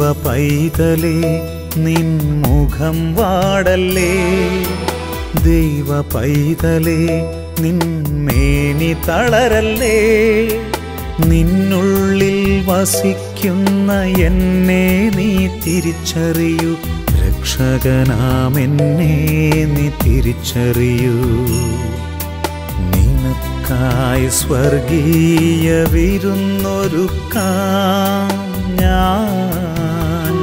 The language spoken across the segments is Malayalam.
പൈതലേ നിൻ മുഖം വാടല്ലേ ദൈവ പൈതലേ നിൻ മേനി തളരല്ലേ നിന്നുള്ളിൽ വസിക്കുന്ന എന്നെ നീ തിരിച്ചറിയൂ രക്ഷകനാമെന്നെ നീ തിരിച്ചറിയൂ നിനക്കായി സ്വർഗീയ വിരുന്നൊരുക്കാം ഞാൻ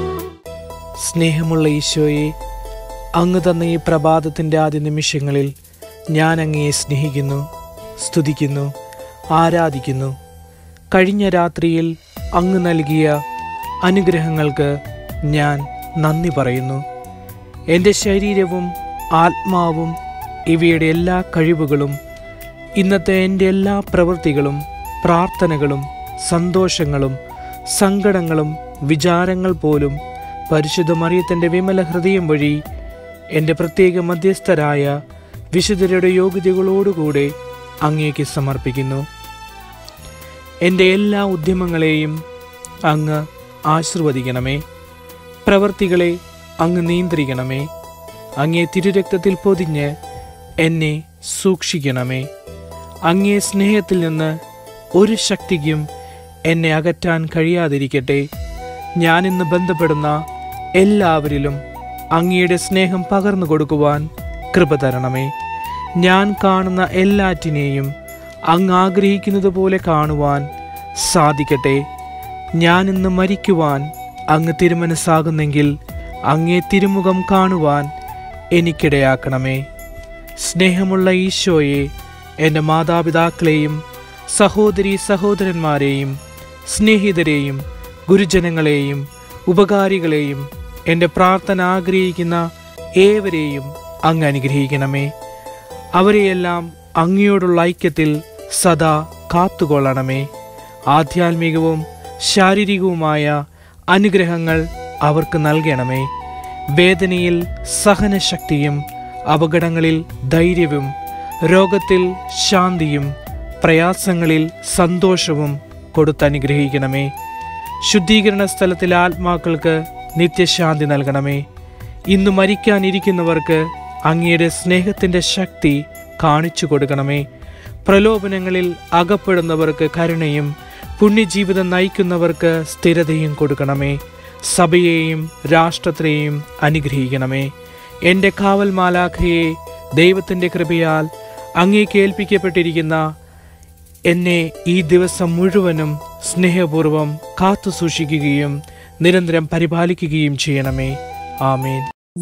സ്നേഹമുള്ള ഈശോയെ അങ്ങ് തന്ന ഈ പ്രഭാതത്തിൻ്റെ ആദ്യ നിമിഷങ്ങളിൽ ഞാൻ അങ്ങയെ സ്നേഹിക്കുന്നു സ്തുതിക്കുന്നു ആരാധിക്കുന്നു കഴിഞ്ഞ രാത്രിയിൽ അങ്ങ് നൽകിയ അനുഗ്രഹങ്ങൾക്ക് ഞാൻ നന്ദി പറയുന്നു എൻ്റെ ശരീരവും ആത്മാവും ഇവയുടെ എല്ലാ കഴിവുകളും ഇന്നത്തെ എൻ്റെ എല്ലാ പ്രവൃത്തികളും പ്രാർത്ഥനകളും സന്തോഷങ്ങളും സങ്കടങ്ങളും വിചാരങ്ങൾ പോലും പരിശുദ്ധ മറിയത്തിൻ്റെ വിമല ഹൃദയം വഴി എൻ്റെ പ്രത്യേക മധ്യസ്ഥരായ വിശുദ്ധരുടെ യോഗ്യതകളോടുകൂടെ അങ്ങേക്ക് സമർപ്പിക്കുന്നു എൻ്റെ എല്ലാ ഉദ്യമങ്ങളെയും അങ്ങ് ആശീർവദിക്കണമേ പ്രവർത്തികളെ അങ്ങ് നിയന്ത്രിക്കണമേ അങ്ങേ തിരുരക്തത്തിൽ പൊതിഞ്ഞ് എന്നെ സൂക്ഷിക്കണമേ അങ്ങേ സ്നേഹത്തിൽ നിന്ന് ഒരു ശക്തിക്കും എന്നെ അകറ്റാൻ കഴിയാതിരിക്കട്ടെ ഞാനിന്ന് ബന്ധപ്പെടുന്ന എല്ലാവരിലും അങ്ങയുടെ സ്നേഹം പകർന്നു കൊടുക്കുവാൻ കൃപ തരണമേ ഞാൻ കാണുന്ന എല്ലാറ്റിനെയും അങ്ങ് ആഗ്രഹിക്കുന്നത് പോലെ കാണുവാൻ സാധിക്കട്ടെ ഞാൻ ഇന്ന് മരിക്കുവാൻ അങ്ങ് തിരുമനസ്സാകുന്നെങ്കിൽ അങ്ങേ തിരുമുഖം കാണുവാൻ എനിക്കിടയാക്കണമേ സ്നേഹമുള്ള ഈശോയെ എൻ്റെ മാതാപിതാക്കളെയും സഹോദരി സഹോദരന്മാരെയും സ്നേഹിതരെയും ഗുരുജനങ്ങളെയും ഉപകാരികളെയും എൻ്റെ പ്രാർത്ഥന ആഗ്രഹിക്കുന്ന ഏവരെയും അങ്ങ് അനുഗ്രഹിക്കണമേ അവരെയെല്ലാം അങ്ങയോടുള്ള ഐക്യത്തിൽ സദാ കാത്തുകൊള്ളണമേ ആധ്യാത്മികവും ശാരീരികവുമായ അനുഗ്രഹങ്ങൾ അവർക്ക് നൽകണമേ വേദനയിൽ സഹനശക്തിയും അപകടങ്ങളിൽ ധൈര്യവും രോഗത്തിൽ ശാന്തിയും പ്രയാസങ്ങളിൽ സന്തോഷവും കൊടുത്തനുഗ്രഹിക്കണമേ ശുദ്ധീകരണ സ്ഥലത്തിലെ ആത്മാക്കൾക്ക് നിത്യശാന്തി നൽകണമേ ഇന്ന് മരിക്കാനിരിക്കുന്നവർക്ക് അങ്ങയുടെ സ്നേഹത്തിൻ്റെ ശക്തി കാണിച്ചു കൊടുക്കണമേ പ്രലോഭനങ്ങളിൽ അകപ്പെടുന്നവർക്ക് കരുണയും പുണ്യജീവിതം നയിക്കുന്നവർക്ക് സ്ഥിരതയും കൊടുക്കണമേ സഭയെയും രാഷ്ട്രത്തെയും അനുഗ്രഹിക്കണമേ എൻ്റെ കാവൽ മാലാഖയെ ദൈവത്തിൻ്റെ കൃപയാൽ അങ്ങേക്ക് ഏൽപ്പിക്കപ്പെട്ടിരിക്കുന്ന എന്നെ ഈ ദിവസം മുഴുവനും സ്നേഹപൂർവം കാത്തു സൂക്ഷിക്കുകയും നിരന്തരം പരിപാലിക്കുകയും ചെയ്യണമേ ആമേൻ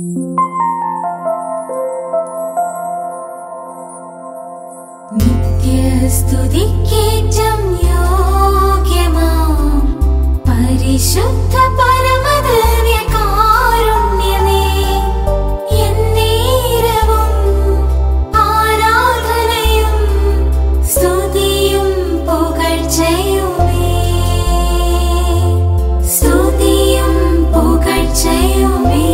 നിത്യസ്തുതിക്കേറ്റം യോഗ്യമാം പരിശുദ്ധ പരമദിവ്യകാരുണ്യമേ, എന്നേരവും ആരാധനയും സ്തുതിയും പുകഴ്ചയുമേ. സ്തുതിയും പുകഴ്ചയുമേ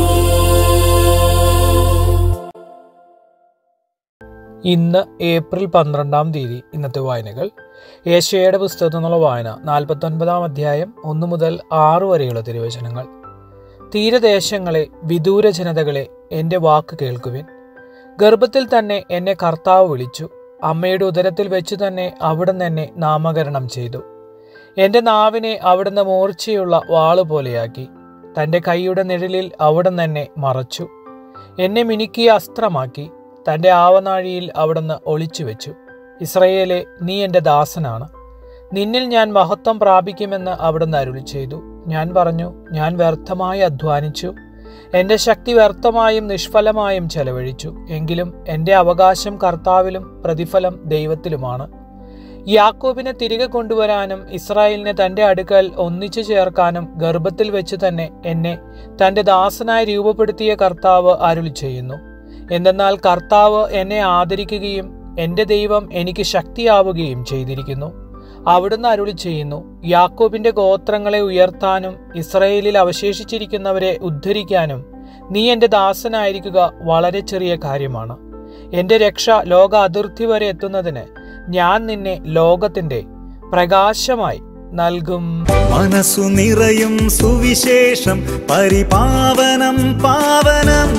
ഇന്ന് ഏപ്രിൽ പന്ത്രണ്ടാം തീയതി ഇന്നത്തെ വായനകൾ ഏഷ്യയുടെ പുസ്തകത്തിൽ നിന്നുള്ള വായന നാൽപ്പത്തൊൻപതാം അധ്യായം ഒന്ന് മുതൽ ആറ് വരെയുള്ള തിരുവചനങ്ങൾ തീരദേശങ്ങളെ വിദൂര ജനതകളെ എൻ്റെ വാക്ക് കേൾക്കുവിൻ ഗർഭത്തിൽ തന്നെ എന്നെ കർത്താവ് വിളിച്ചു അമ്മയുടെ ഉദരത്തിൽ വെച്ച് തന്നെ അവിടുന്ന് എന്നെ നാമകരണം ചെയ്തു എൻ്റെ നാവിനെ അവിടുന്ന് മൂർച്ചയുള്ള വാള് പോലെയാക്കി തൻ്റെ കൈയുടെ നിഴലിൽ അവിടുന്ന് എന്നെ മറച്ചു എന്നെ മിനുക്കിയ അസ്ത്രമാക്കി തൻ്റെ ആവനാഴിയിൽ അവിടുന്ന് ഒളിച്ചു വെച്ചു ഇസ്രയേലെ നീ എൻ്റെ ദാസനാണ് നിന്നിൽ ഞാൻ മഹത്വം പ്രാപിക്കുമെന്ന് അവിടുന്ന് അരുളി ചെയ്തു ഞാൻ പറഞ്ഞു ഞാൻ വ്യർത്ഥമായി അധ്വാനിച്ചു എൻ്റെ ശക്തി വ്യർത്ഥമായും നിഷ്ഫലമായും ചെലവഴിച്ചു എങ്കിലും എൻ്റെ അവകാശം കർത്താവിലും പ്രതിഫലം ദൈവത്തിലുമാണ് യാക്കോബിനെ തിരികെ കൊണ്ടുവരാനും ഇസ്രായേലിനെ തന്റെ അടുക്കൽ ഒന്നിച്ചു ചേർക്കാനും ഗർഭത്തിൽ വെച്ച് തന്നെ എന്നെ തന്റെ ദാസനായി രൂപപ്പെടുത്തിയ കർത്താവ് അരുളി ചെയ്യുന്നു എന്തെന്നാൽ കർത്താവ് എന്നെ ആദരിക്കുകയും എന്റെ ദൈവം എനിക്ക് ശക്തിയാവുകയും ചെയ്തിരിക്കുന്നു അവിടുന്ന് അരുളി ചെയ്യുന്നു യാക്കോബിന്റെ ഗോത്രങ്ങളെ ഉയർത്താനും ഇസ്രയേലിൽ അവശേഷിച്ചിരിക്കുന്നവരെ ഉദ്ധരിക്കാനും നീ എന്റെ ദാസനായിരിക്കുക വളരെ ചെറിയ കാര്യമാണ് എന്റെ രക്ഷ ലോക അതിർത്തി വരെ എത്തുന്നതിന് ഞാൻ നിന്നെ ലോകത്തിന്റെ പ്രകാശമായി നൽകും മനസ്സു നിറയും സുവിശേഷം പരിപാവനം പാവനം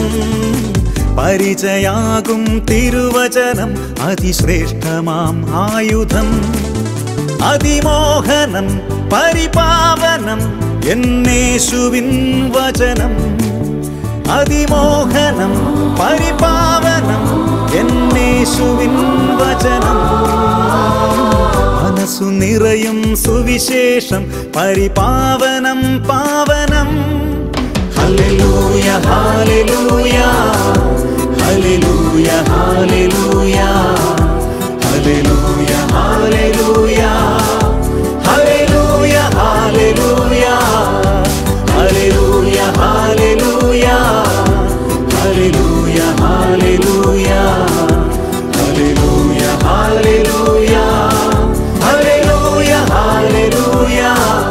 പരിചയാകും തിരുവചനം അതിശ്രേഷ്ഠമാം ആയുധം അതിമോഹനം പരിപാവനം എന്നേശുവിൻ വചനം അതിമോഹനം പരിപാവനം എന്നേശുവിൻ വചനം മനസ്സു നിറയും സുവിശേഷം പരിപാവനം പാവനം ഹല്ലേലൂയ ഹാലേലൂയ ഹല്ലേലൂയ ഹാലേലൂയ ഹല്ലേലൂയ ഹാലേലൂയ ഹല്ലേലൂയ ഹാലേലൂയ ഹല്ലേലൂയ ഹാലേലൂയ ഹല്ലേലൂയ ഹാലേലൂയ ഹല്ലേലൂയ ഹാലേലൂയ ഹല്ലേലൂയ ഹാലേലൂയ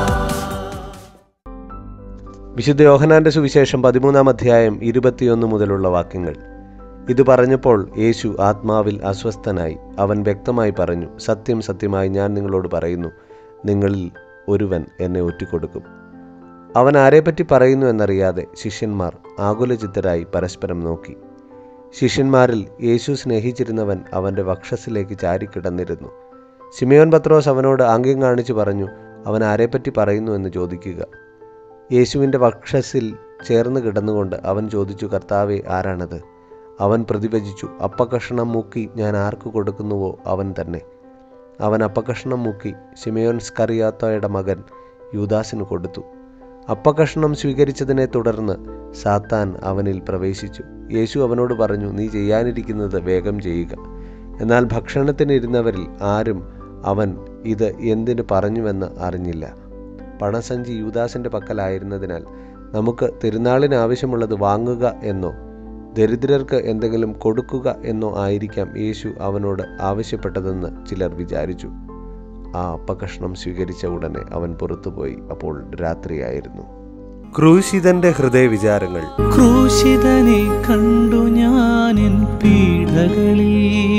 വിശുദ്ധ യോഹനാന്റെ സുവിശേഷം പതിമൂന്നാം അധ്യായം ഇരുപത്തിയൊന്ന് മുതലുള്ള വാക്യങ്ങൾ ഇത് പറഞ്ഞപ്പോൾ യേശു ആത്മാവിൽ അസ്വസ്ഥനായി അവൻ വ്യക്തമായി പറഞ്ഞു സത്യം സത്യമായി ഞാൻ നിങ്ങളോട് പറയുന്നു നിങ്ങളിൽ ഒരുവൻ എന്നെ ഒറ്റിക്കൊടുക്കും അവൻ ആരെപ്പറ്റി പറയുന്നു എന്നറിയാതെ ശിഷ്യന്മാർ ആകുലചിത്തരായി പരസ്പരം നോക്കി ശിഷ്യന്മാരിൽ യേശു സ്നേഹിച്ചിരുന്നവൻ അവൻ്റെ വക്ഷസിലേക്ക് ചാരിക്കിടന്നിരുന്നു സിമിയോൻ പത്രോസ് അവനോട് ആംഗ്യം കാണിച്ചു പറഞ്ഞു അവൻ ആരെപ്പറ്റി പറയുന്നു എന്ന് ചോദിക്കുക യേശുവിൻ്റെ വക്ഷസിൽ ചേർന്ന് കിടന്നുകൊണ്ട് അവൻ ചോദിച്ചു കർത്താവെ ആരാണത് അവൻ പ്രതിവചിച്ചു അപ്പകഷണം മുക്കി ഞാൻ ആർക്ക് കൊടുക്കുന്നുവോ അവൻ തന്നെ അവൻ അപ്പകഷണം മുക്കി സിമയോൻ സ്കറിയാത്തോയുടെ മകൻ യൂദാസിന് കൊടുത്തു അപ്പകഷണം സ്വീകരിച്ചതിനെ തുടർന്ന് സാത്താൻ അവനിൽ പ്രവേശിച്ചു യേശു അവനോട് പറഞ്ഞു നീ ചെയ്യാനിരിക്കുന്നത് വേഗം ചെയ്യുക എന്നാൽ ഭക്ഷണത്തിനിരുന്നവരിൽ ആരും അവൻ ഇത് എന്തിനു പറഞ്ഞുവെന്ന് അറിഞ്ഞില്ല പണസഞ്ചി യൂദാസിൻ്റെ പക്കലായിരുന്നതിനാൽ നമുക്ക് തിരുനാളിന് ആവശ്യമുള്ളത് വാങ്ങുക എന്നോ ദരിദ്രർക്ക് എന്തെങ്കിലും കൊടുക്കുക എന്നോ ആയിരിക്കാം യേശു അവനോട് ആവശ്യപ്പെട്ടതെന്ന് ചിലർ വിചാരിച്ചു ആ അപ്പകഷ്ണം സ്വീകരിച്ച ഉടനെ അവൻ പുറത്തുപോയി അപ്പോൾ രാത്രിയായിരുന്നു ക്രൂശിതന്റെ ഹൃദയവിചാരങ്ങൾ ക്രൂശിതനെ കണ്ടു ഞാനിൻ പീഡകളിൽ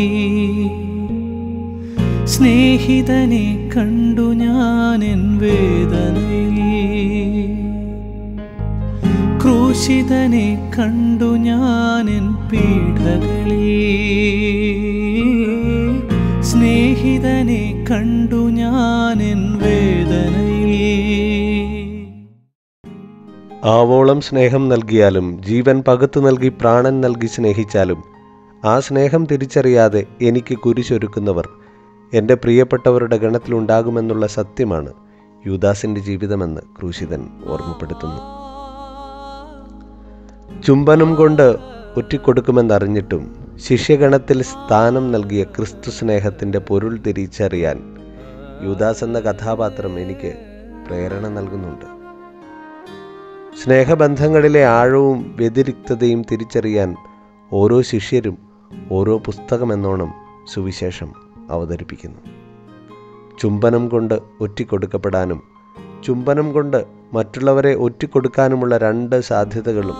സ്നേഹിതനെ കണ്ടു ഞാനിൻ വേദനയിൽ ക്രൂശിതനെ കണ്ടു ഞാനിൻ പീഡകളിൽ സ്നേഹിതനെ കണ്ടു ഞാനിൻ വേദനയിൽ ആവോളം സ്നേഹം നൽകിയാലും ജീവൻ പകുത്തു നൽകി പ്രാണൻ നൽകി സ്നേഹിച്ചാലും ആ സ്നേഹം തിരിച്ചറിയാതെ എനിക്ക് കുരിശൊരുക്കുന്നവർ എൻ്റെ പ്രിയപ്പെട്ടവരുടെ ഗണത്തിലുണ്ടാകുമെന്നുള്ള സത്യമാണ് യൂദാസിൻ്റെ ജീവിതമെന്ന് ക്രൂശിതൻ ഓർമ്മപ്പെടുത്തുന്നു ചുംബനം കൊണ്ട് ഒറ്റിക്കൊടുക്കുമെന്നറിഞ്ഞിട്ടും ശിഷ്യഗണത്തിൽ സ്ഥാനം നൽകിയ ക്രിസ്തു സ്നേഹത്തിൻ്റെ പൊരുൾ തിരിച്ചറിയാൻ യൂദാസ് എന്ന കഥാപാത്രം എനിക്ക് പ്രേരണ നൽകുന്നുണ്ട് സ്നേഹബന്ധങ്ങളിലെ ആഴവും വ്യതിരിക്തതയും തിരിച്ചറിയാൻ ഓരോ ശിഷ്യരും ഓരോ പുസ്തകമെന്നോണം സുവിശേഷം അവതരിപ്പിക്കുന്നു ചുംബനം കൊണ്ട് ഒറ്റിക്കൊടുക്കപ്പെടാനും ചുംബനം കൊണ്ട് മറ്റുള്ളവരെ ഒറ്റിക്കൊടുക്കാനുമുള്ള രണ്ട് സാധ്യതകളും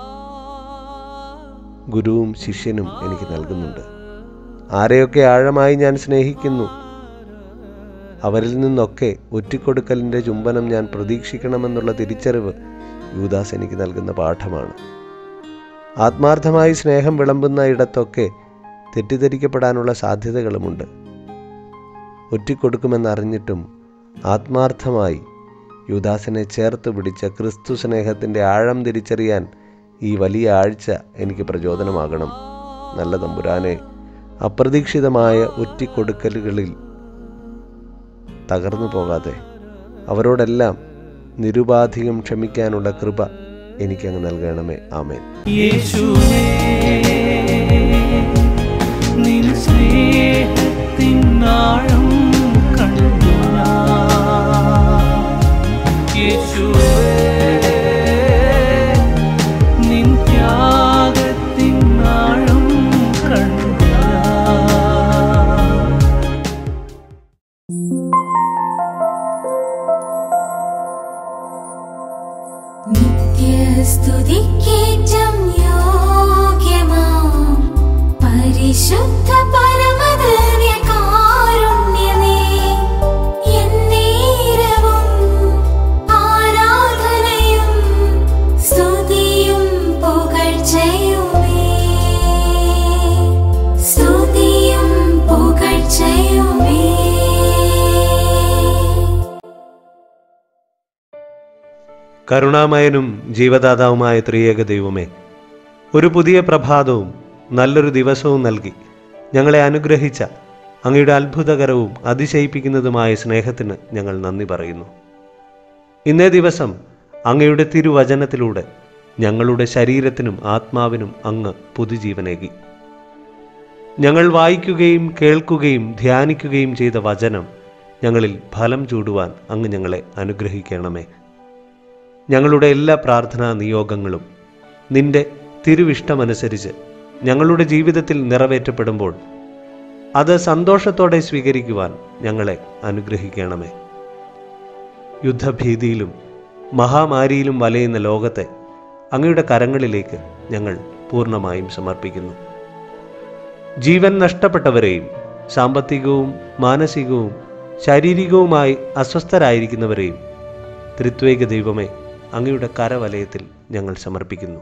ഗുരുവും ശിഷ്യനും എനിക്ക് നൽകുന്നുണ്ട് ആരെയൊക്കെ ആഴമായി ഞാൻ സ്നേഹിക്കുന്നു അവരിൽ നിന്നൊക്കെ ഒറ്റിക്കൊടുക്കലിൻ്റെ ചുംബനം ഞാൻ പ്രതീക്ഷിക്കണമെന്നുള്ള തിരിച്ചറിവ് യൂദാസ് എനിക്ക് നൽകുന്ന പാഠമാണ് ആത്മാർത്ഥമായി സ്നേഹം വിളമ്പുന്ന ഇടത്തൊക്കെ തെറ്റിദ്ധരിക്കപ്പെടാനുള്ള സാധ്യതകളുമുണ്ട് ഒറ്റിക്കൊടുക്കുമെന്നറിഞ്ഞിട്ടും ആത്മാർത്ഥമായി യുദാസിനെ ചേർത്ത് പിടിച്ച ക്രിസ്തു സ്നേഹത്തിൻ്റെ ആഴം തിരിച്ചറിയാൻ ഈ വലിയ ആഴ്ച എനിക്ക് പ്രചോദനമാകണം നല്ല തമ്പുരാനെ അപ്രതീക്ഷിതമായ ഒറ്റിക്കൊടുക്കലുകളിൽ തകർന്നു പോകാതെ അവരോടെല്ലാം നിരുപാധികം ക്ഷമിക്കാനുള്ള കൃപ എനിക്കങ്ങ് നൽകണമേ ആമേൻ യേശുവേ നിൻ സ്നേഹത്തിൻ ആഴം കണ്ടു ഞാൻ. യേശുവേ നിൻ ത്യാഗത്തിൻ ആഴം കണ്ടു ഞാൻ. നിത്യസ്തുതിക്കേറ്റം യോഗ്യമാം പരിശുദ്ധ പരമധന്യകാരുണ്യമേ എന്നേരവും കരുണാമയനും ജീവദാതാവുമായ ത്രിയേക ദൈവമേ ഒരു പുതിയ പ്രഭാതവും നല്ലൊരു ദിവസവും നൽകി ഞങ്ങളെ അനുഗ്രഹിച്ച അങ്ങയുടെ അത്ഭുതകരവും അതിശയിപ്പിക്കുന്നതുമായ സ്നേഹത്തിന് ഞങ്ങൾ നന്ദി പറയുന്നു ഇന്നേ ദിവസം അങ്ങയുടെ തിരുവചനത്തിലൂടെ ഞങ്ങളുടെ ശരീരത്തിനും ആത്മാവിനും അങ്ങ് പുതുജീവനേകി ഞങ്ങൾ വായിക്കുകയും കേൾക്കുകയും ധ്യാനിക്കുകയും ചെയ്ത വചനം ഞങ്ങളിൽ ഫലം ചൂടുവാൻ അങ്ങ് ഞങ്ങളെ അനുഗ്രഹിക്കണമേ ഞങ്ങളുടെ എല്ലാ പ്രാർത്ഥനാ നിയോഗങ്ങളും നിന്റെ തിരുവിഷ്ടമനുസരിച്ച് ഞങ്ങളുടെ ജീവിതത്തിൽ നിറവേറ്റപ്പെടുമ്പോൾ അത് സന്തോഷത്തോടെ സ്വീകരിക്കുവാൻ ഞങ്ങളെ അനുഗ്രഹിക്കണമേ യുദ്ധഭീതിയിലും മഹാമാരിയിലും വലയുന്ന ലോകത്തെ അങ്ങയുടെ കരങ്ങളിലേക്ക് ഞങ്ങൾ പൂർണ്ണമായും സമർപ്പിക്കുന്നു ജീവൻ നഷ്ടപ്പെട്ടവരെയും സാമ്പത്തികവും മാനസികവും ശാരീരികവുമായി അസ്വസ്ഥരായിരിക്കുന്നവരെയും ത്രിത്വേക ദൈവമേ അങ്ങയുടെ കരവലയത്തിൽ ഞങ്ങൾ സമർപ്പിക്കുന്നു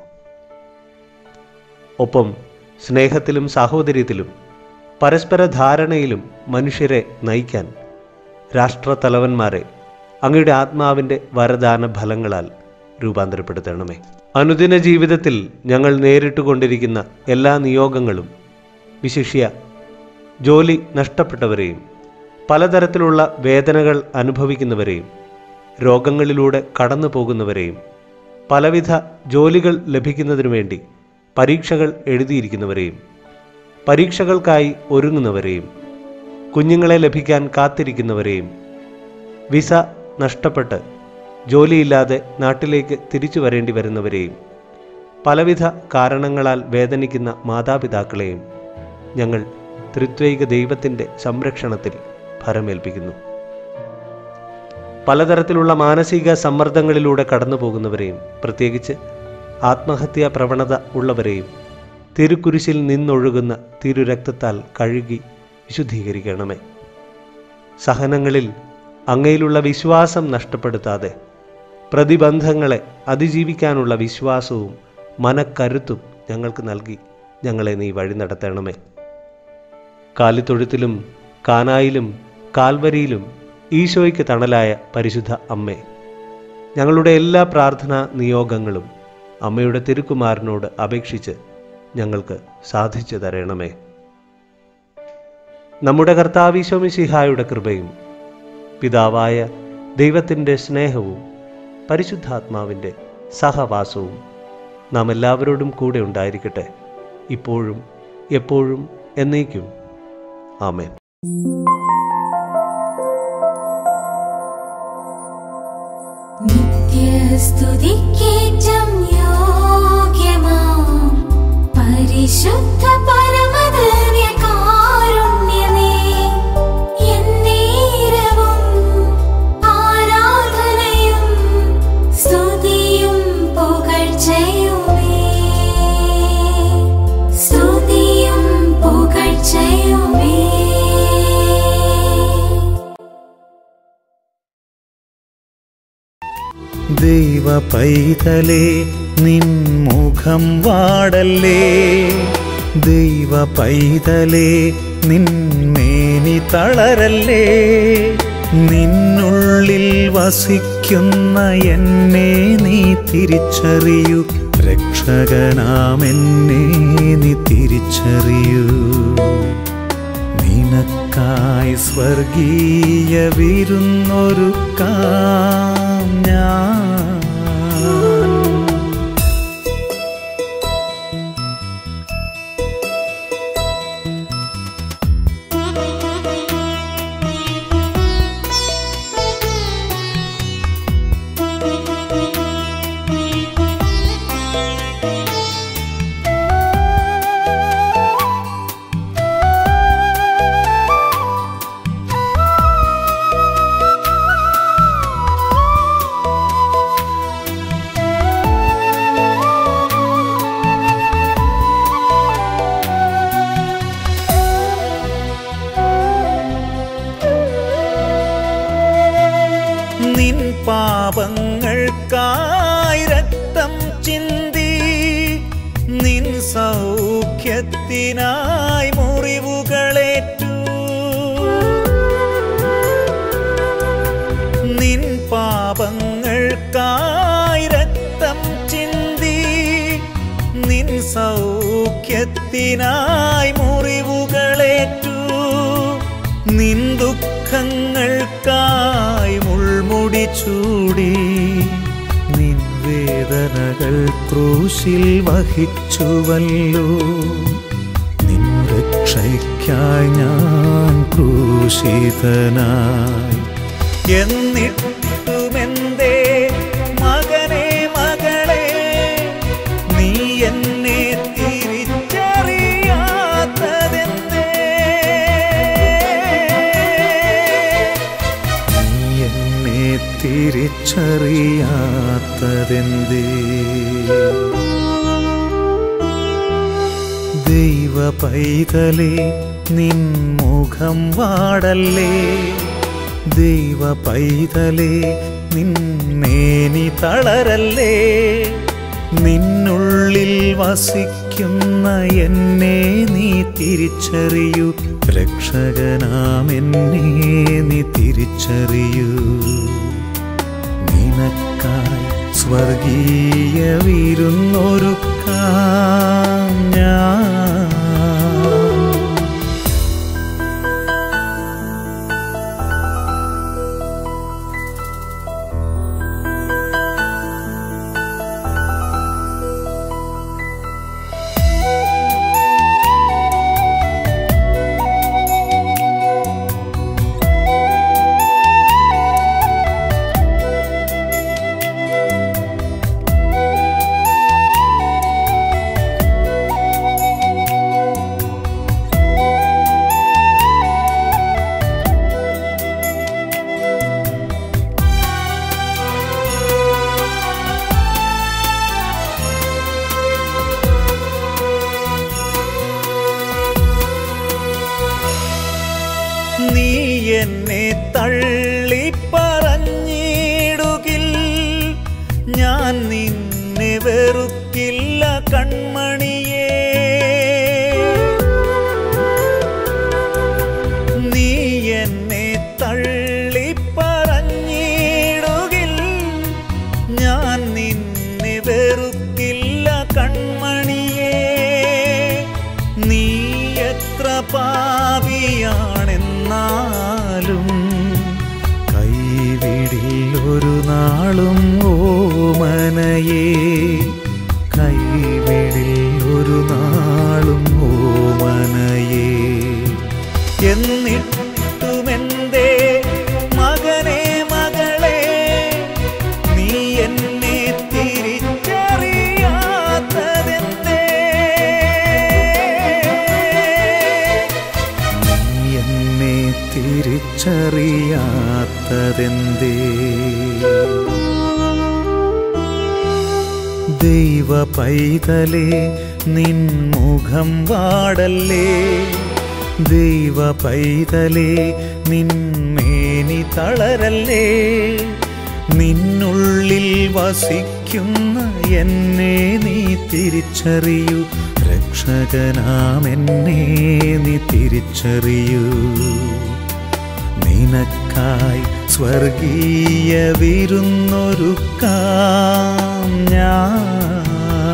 ഒപ്പം സ്നേഹത്തിലും സാഹോദര്യത്തിലും പരസ്പര ധാരണയിലും മനുഷ്യരെ നയിക്കാൻ രാഷ്ട്രത്തലവന്മാരെ അങ്ങയുടെ ആത്മാവിൻ്റെ വരദാന ഫലങ്ങളാൽ രൂപാന്തരപ്പെടുത്തണമേ അനുദിന ജീവിതത്തിൽ ഞങ്ങൾ നേരിട്ടുകൊണ്ടിരിക്കുന്ന എല്ലാ നിയോഗങ്ങളും വിശിഷ്യ ജോലി നഷ്ടപ്പെട്ടവരെയും പലതരത്തിലുള്ള വേദനകൾ അനുഭവിക്കുന്നവരെയും രോഗങ്ങളിലൂടെ കടന്നു പോകുന്നവരെയും പലവിധ ജോലികൾ ലഭിക്കുന്നതിനു വേണ്ടി പരീക്ഷകൾ എഴുതിയിരിക്കുന്നവരെയും പരീക്ഷകൾക്കായി ഒരുങ്ങുന്നവരെയും കുഞ്ഞുങ്ങളെ ലഭിക്കാൻ കാത്തിരിക്കുന്നവരെയും വിസ നഷ്ടപ്പെട്ട് ജോലിയില്ലാതെ നാട്ടിലേക്ക് തിരിച്ചു വരേണ്ടി വരുന്നവരെയും പലവിധ കാരണങ്ങളാൽ വേദനിക്കുന്ന മാതാപിതാക്കളെയും ഞങ്ങൾ ത്രിത്വൈക ദൈവത്തിൻ്റെ സംരക്ഷണത്തിൽ ഫലമേൽപ്പിക്കുന്നു പലതരത്തിലുള്ള മാനസിക സമ്മർദ്ദങ്ങളിലൂടെ കടന്നു പോകുന്നവരെയും പ്രത്യേകിച്ച് ആത്മഹത്യാ പ്രവണത ഉള്ളവരെയും തിരുക്കുരിശിൽ നിന്നൊഴുകുന്ന തിരുരക്തത്താൽ കഴുകി വിശുദ്ധീകരിക്കണമേ സഹനങ്ങളിൽ അങ്ങയിലുള്ള വിശ്വാസം നഷ്ടപ്പെടുത്താതെ പ്രതിബന്ധങ്ങളെ അതിജീവിക്കാനുള്ള വിശ്വാസവും മനക്കരുത്തും ഞങ്ങൾക്ക് നൽകി ഞങ്ങളെ നീ വഴി നടത്തണമേ കാലിത്തൊഴുത്തിലും കാനായിലും കാൽവരിയിലും ഈശോയ്ക്ക് തണലായ പരിശുദ്ധ അമ്മേ ഞങ്ങളുടെ എല്ലാ പ്രാർത്ഥനാ നിയോഗങ്ങളും അമ്മയുടെ തിരുക്കുമാരനോട് അപേക്ഷിച്ച് ഞങ്ങൾക്ക് സാധിച്ചു തരണമേ നമ്മുടെ കർത്താവിശോമിശിഹായുടെ കൃപയും പിതാവായ ദൈവത്തിൻ്റെ സ്നേഹവും പരിശുദ്ധാത്മാവിൻ്റെ സഹവാസവും നാം എല്ലാവരോടും കൂടെ ഉണ്ടായിരിക്കട്ടെ ഇപ്പോഴും എപ്പോഴും എന്നേക്കും ആമേൻ നിത്യസ്തുതിക്കേറ്റം യോഗ്യമാം പരിശുദ്ധ പരമധന്യകാരുണ്യമേ, എന്നേരവും ആരാധനയും സ്തുതിയും പുകഴ്ചയുമേ. സ്തുതിയും പുകഴ്ചയുമേ ദൈവ പൈതലേ നിൻ മുഖം വാടല്ലേ ദൈവ പൈതലേ നിൻമേനി തളരല്ലേ നിന്നുള്ളിൽ വസിക്കുന്ന എന്നെ നീ തിരിച്ചറിയൂ രക്ഷകനാമെന്നെ നീ തിരിച്ചറിയൂ നിനക്കായി സ്വർഗീയ വിരുന്നൊരുക്കാം ഞാൻ നിൻ പാപങ്ങൾക്കായി രക്തം ചിന്തി നിൻ സൗഖ്യത്തിനായി മുറിവുകളേറ്റു നിൻ പാപങ്ങൾക്കായി സൗഖ്യത്തിനായി മുറിവുകളേറ്റു നിൻ ദുഃഖങ്ങൾക്കായി മുൾമുടി ചൂടി നിൻ വേദനകൾ ക്രൂശിൽ വഹിച്ചുവല്ലോ നിൻ രക്ഷയ്ക്കായി ഞാൻ ക്രൂശിതനായി എന്നിട്ടുമെന്തേ മകനെ മകളെ നീ എന്നെ തിരിച്ചറിയാത്തതെന്തേ നീ എന്നെ തിരിച്ചറിയാത്തതെന്തേ ദൈവ പൈതലേ നിൻ മുഖം വാടല്ലേ ദൈവ പൈതലേ നിന്നേനി തളരല്ലേ നിന്നുള്ളിൽ വസിക്കുന്ന എന്നെ നീ തിരിച്ചറിയൂ രക്ഷകനാം എന്നെ നീ തിരിച്ചറിയൂ നിനക്കായി സ്വർഗീയ വിരുന്നൊരുക്കാം ഞാൻ നീ എന്നെ തള്ളി പറഞ്ഞിടുകിൽ ഞാൻ നിന്നെ വെറുക്കില്ല കൺമണിയേ നീ എന്നെ തള്ളി പറഞ്ഞിടുകിൽ ഞാൻ നിന്നെ വെറുക്കില്ല കൺമണിയേ നീ എത്ര പാപിയാണെന്നാലും കൈവിടിൽ ഒരു നാളും ഓമനയേ കൈവിടിൽ ഒരു നാളും ഓമനയേ എന്നിട്ടുമെന്തേ മകനെ മകളെ നീ എന്നെ തിരിച്ചറിയാത്തതെന്തേ നീ എന്നെ തിരിച്ചറിയാത്തതെന്തേ ദൈവ പൈതലേ നിൻ മുഖം വാടല്ലേ ദൈവ പൈതലേ നിന്മേനി തളരല്ലേ നിന്നുള്ളിൽ വസിക്കുന്ന എന്നെ നീ തിരിച്ചറിയൂ രക്ഷകനാം എന്നെ നീ തിരിച്ചറിയൂ നിനക്കായി സ്വർഗീയ വിരുന്നൊരുക്കാം ഞാൻ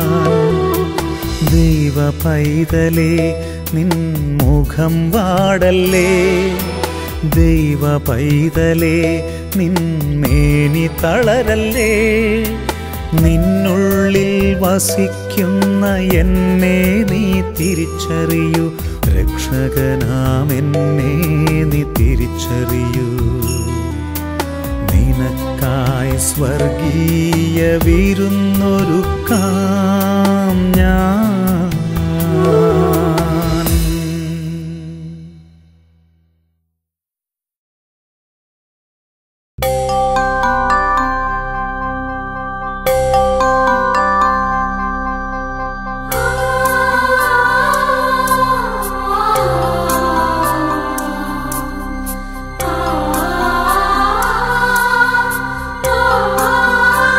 ദൈവ പൈതലേ നിൻ മുഖം വാടല്ലേ ദൈവ പൈതലേ നിന്മേനി തളരല്ലേ നിന്നുള്ളിൽ വസിക്കുന്ന എന്നെ നീ തിരിച്ചറിയൂ രക്ഷകനാം എന്നെ നീ തിരിച്ചറിയൂ നിനക്കായി സ്വർഗീയ വിരുന്നൊരുക്കാം ഞാൻ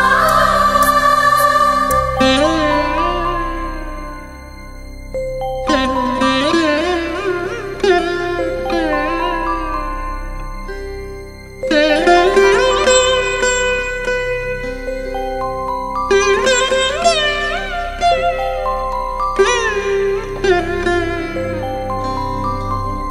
ആ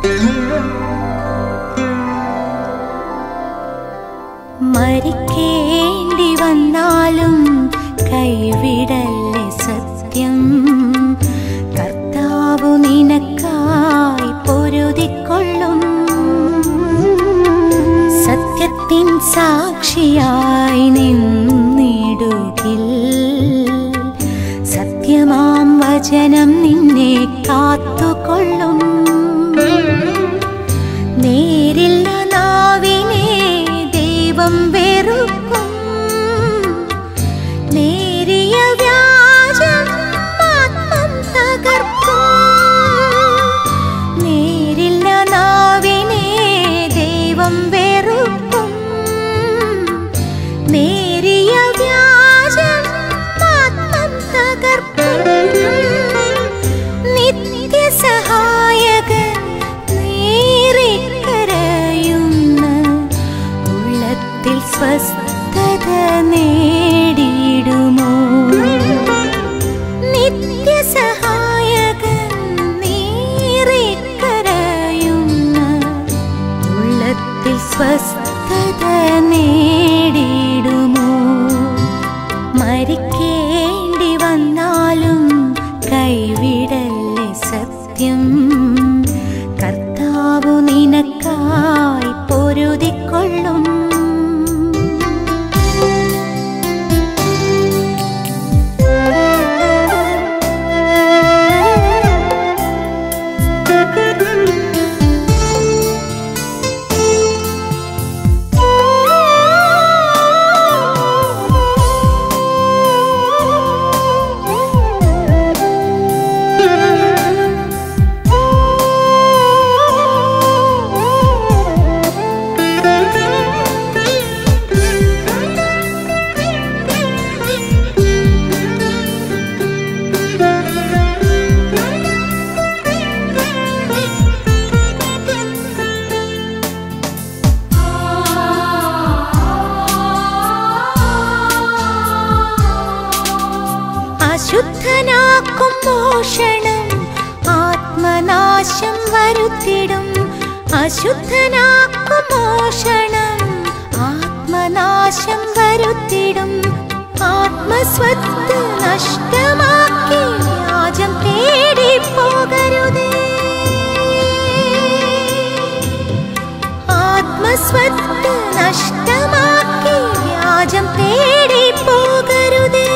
മരിക്കേണ്ടി വന്നാലും കൈവിടല്ലേ സത്യം കർത്താവു നിനക്കായി പൊരുതിക്കൊള്ളും സത്യത്തിൻ സാക്ഷിയായി നിന്നിടുകിൽ സത്യമാം വചനം നിന്നെ കാത്തുകൊള്ളും നേരില്ല നാവിനെ ദൈവം വെറുക്കും നേരിയ വ്യാജം ആത്മം തകർക്കും നേരില്ല നാവിനെ ദൈവം വെറുക്കും നേരിയ വ്യാജം ആത്മം തകർക്കും നിത്യസഹായകൻ നേറിക്കരയുന്ന ഉള്ളത്തിൽ സ്വസ്ഥത നേടിയിടുമോ നിത്യസഹായകൻ നേറിക്കരയുന്ന ഉള്ളത്തിൽ സ്വസ്ഥത നേടിയിടുമോ മരിക്കേണ്ടി വന്നാലും കൈവിടല്ലേ സത്യം കർത്താവു നിനക്കായി പൊരുതിക്കൊള്ളും അശുദ്ധനാക്കും മോഷണം ആത്മനാശം വരുത്തിടും അശുദ്ധനാക്കും മോഷണം ആത്മനാശം വരുത്തിടും ആത്മസ്വത്ത് നഷ്ടമാക്കി വ്യാജം തേടി പോകരുതേ ആത്മസ്വത്ത് നഷ്ടമാക്കി വ്യാജം തേടി പോകരുതേ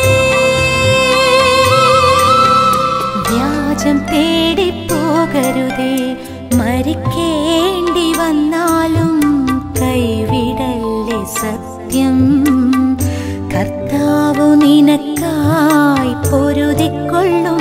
വ്യാജം തേടി പോകരുതേ മരിക്കേണ്ടി വന്നാലും കൈവിടല്ലേ സത്യം കർത്താവു നിനക്കായി പൊരുതിക്കൊള്ളും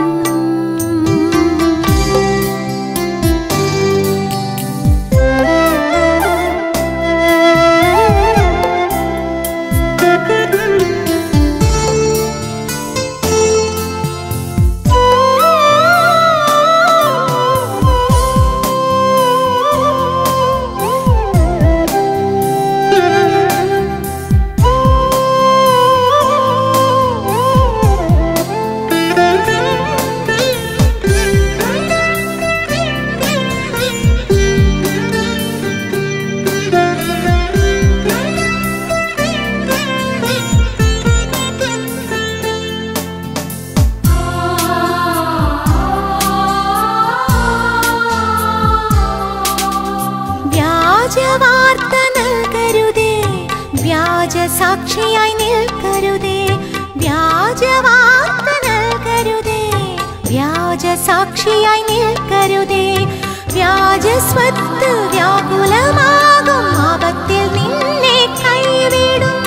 വ്യാജവാർത്ത നൽകരുതേ വ്യാജ സാക്ഷിയായി നിൽക്കരുതേ വ്യാജവാർത്ത നൽകരുതേ വ്യാജ സാക്ഷിയായി നിൽക്കരുതേ വ്യാജ സ്വത്ത് വ്യാകുലമാകും ആപത്തിൽ നിന്നെ കൈവിടും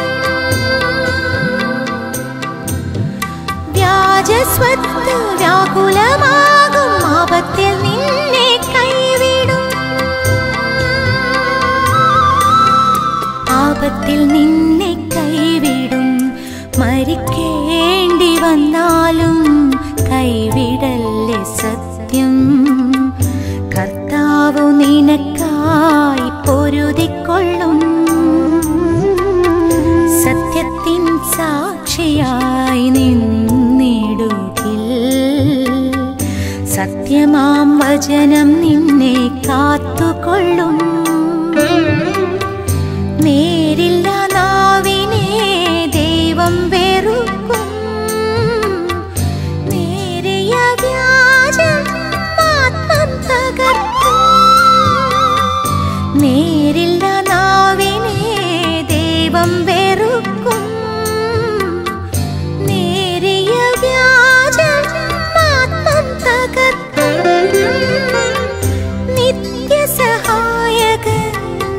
വ്യാജ സ്വത്ത് വ്യാകുലമാകും ആപത്തിൽ നിന്നെ കൈവിടും ആപത്തിൽ നിന്നെ കൈവിടും മരിക്കേണ്ടി വന്നാലും കൈവിടല്ലേ സത്യം കർത്താവു നിനക്കായി നിന്നെ കാത്തുകൊള്ളും നേരില്ല നാവിനെ ദൈവം വെറുക്കും നേരിയ വ്യാജം ആത്മം തകർക്കും നേരില്ല നാവിനെ ദൈവം വെറുക്കും നേരിയ വ്യാജം ആത്മം തകർക്കും നിത്യസഹായകൻ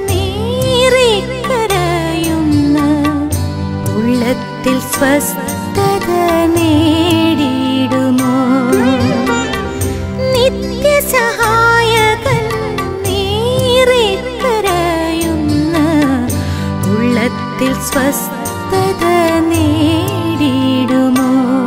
നീറിക്കരയുന്ന ഉള്ളത്തിൽ സ്വസ്ഥത നേടിയിടുമോ നിത്യസഹായകൻ നീറിക്കരയുന്ന ഉള്ളത്തിൽ സ്വസ്ഥത നേടിയിടുമോ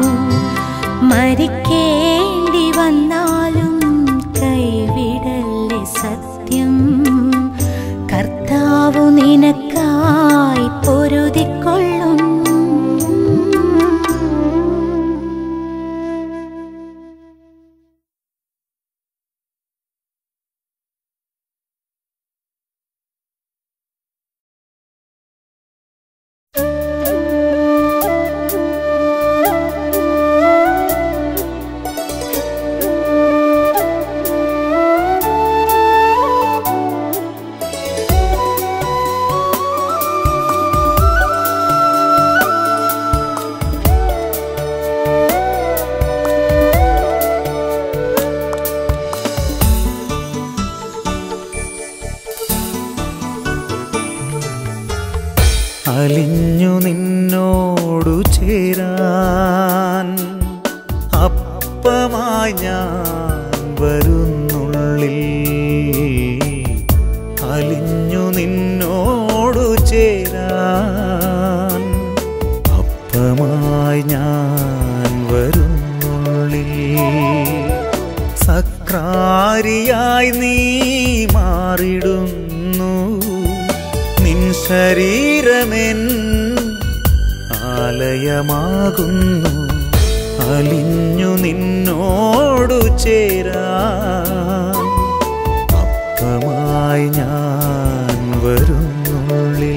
മരിക്കേണ്ടി വന്നാലും കൈവിടല്ലേ സത്യം കർത്താവു നിനക്കായി പൊരുതിക്കൊള്ളും അലിഞ്ഞു നിന്നോടു ചേരാൻ അപ്പമായി ഞാൻ വരുന്നുള്ളിൽ അലിഞ്ഞു നിന്നോടു ചേരാൻ അപ്പമായി ഞാൻ വരുന്നുള്ളിൽ സക്രാരിയായി നീ മാറിടുന്നു നിൻ ശരീരമെൻ ആലയമാകുന്നു അലിഞ്ഞു നിന്നോടു ചേരാൻ അപ്പമായി ഞാൻ വരുന്നുള്ളിൽ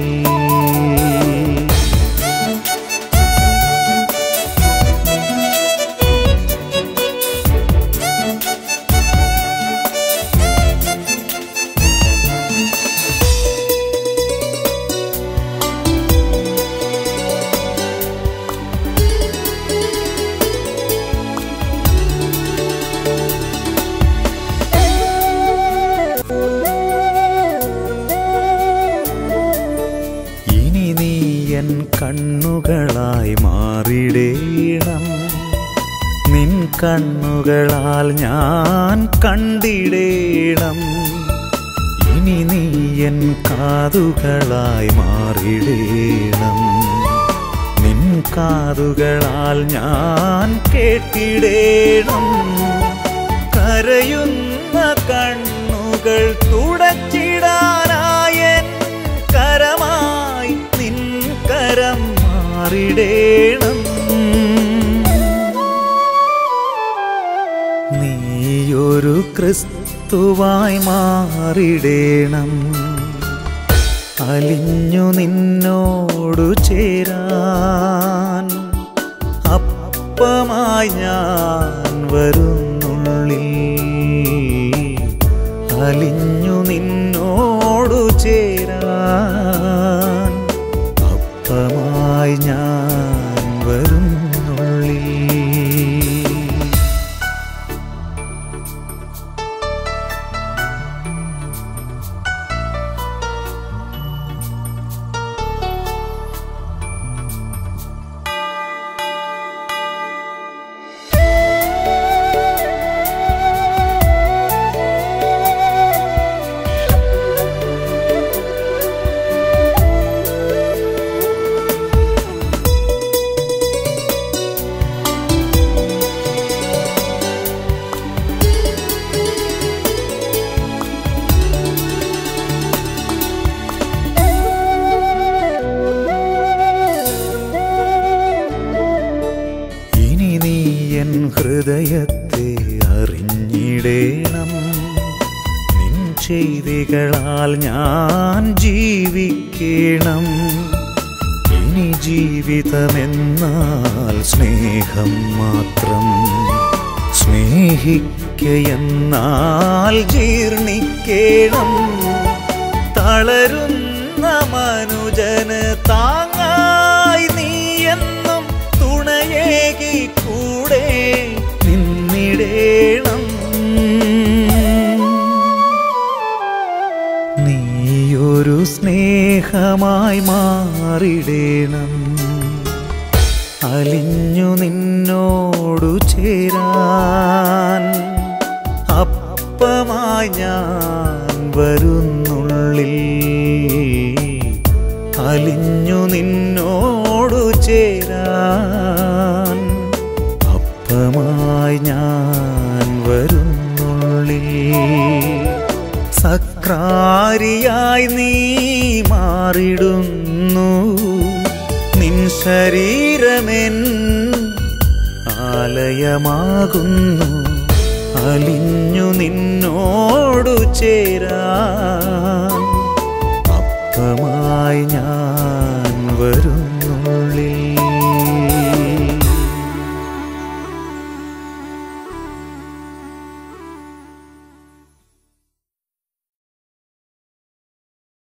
ഇനി നീ എൻ കണ്ണുകളായി മാറിടേണം നിൻ കണ്ണുകളാൽ ഞാൻ കണ്ടിടേണം ഇനി നീ എൻ കാതുകളായി മാറിടേണം നിൻ കാതുകളാൽ ഞാൻ കേട്ടിടേണം കരയുന്ന കണ്ണുകൾ തുടച്ചിടാനായൻ കരമായി നിൻ കരം മാറിടേണം നീയൊരു ക്രിസ്തുവായി മാറിടേണം അലിഞ്ഞു നിന്നോടു ചേരാൻ അപ്പമായി ഞാൻ വരുന്നുള്ളിൽ അലിഞ്ഞു നിന്നോടു ചേരാൻ അപ്പമായി ഞാൻ വരുന്നുള്ളിൽ ചെയ്തികളാൽ ഞാൻ ജീവിക്കണം ഇനി ജീവിതമെന്നാൽ സ്നേഹം മാത്രം സ്നേഹിക്കയെന്നാൽ ജീർണിക്കണം തളരുന്ന മനുജന് താങ്ങായി നീ എന്നും തുണയേകി കൂടെ നിന്നിടേണം നീയൊരു സ്നേഹമായി മാറിടേണം അലിഞ്ഞു നിന്നോടു ചേരാൻ അപ്പമായി ഞാൻ വരുന്നുള്ളിൽ അലിഞ്ഞു നിന്നോടു ചേരാൻ അപ്പമായി ഞാൻ വരുന്നുള്ളിൽ സക്രാരിയായി നീ മാറിടുന്നു നിൻ ശരീരമെൻ ആലയമാകുന്നു അലിഞ്ഞു നിന്നോടു ചേരാൻ